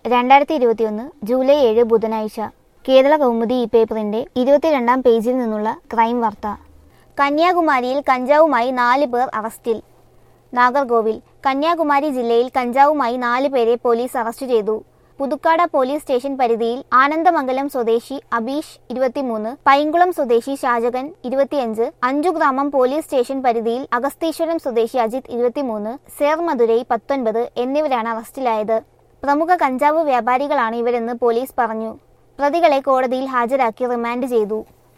രണ്ടായിരത്തി ഇരുപത്തിയൊന്ന് ജൂലൈ ഏഴ് ബുധനാഴ്ച കേരള കൗമുദി ഈ പേപ്പറിന്റെ ഇരുപത്തിരണ്ടാം പേജിൽ നിന്നുള്ള ക്രൈം വാർത്ത കന്യാകുമാരിയിൽ കഞ്ചാവുമായി നാല് പേർ അറസ്റ്റിൽ നാഗർകോവിൽ കന്യാകുമാരി ജില്ലയിൽ കഞ്ചാവുമായി നാല് പേരെ പോലീസ് അറസ്റ്റ് ചെയ്തു പുതുക്കാട് പോലീസ് സ്റ്റേഷൻ പരിധിയിൽ ആനന്ദമംഗലം സ്വദേശി അബീഷ് ഇരുപത്തിമൂന്ന് പൈങ്കുളം സ്വദേശി ഷാജകൻ ഇരുപത്തിയഞ്ച് അഞ്ചുഗ്രാമം പോലീസ് സ്റ്റേഷൻ പരിധിയിൽ അഗസ്തീശ്വരം സ്വദേശി അജിത് ഇരുപത്തിമൂന്ന് സേർമധുരൈ പത്തൊൻപത് എന്നിവരാണ് അറസ്റ്റിലായത് പ്രമുഖ കഞ്ചാവ് വ്യാപാരികളാണ് ഇവരെന്ന് പോലീസ് പറഞ്ഞു പ്രതികളെ കോടതിയിൽ ഹാജരാക്കി റിമാൻഡ് ചെയ്തു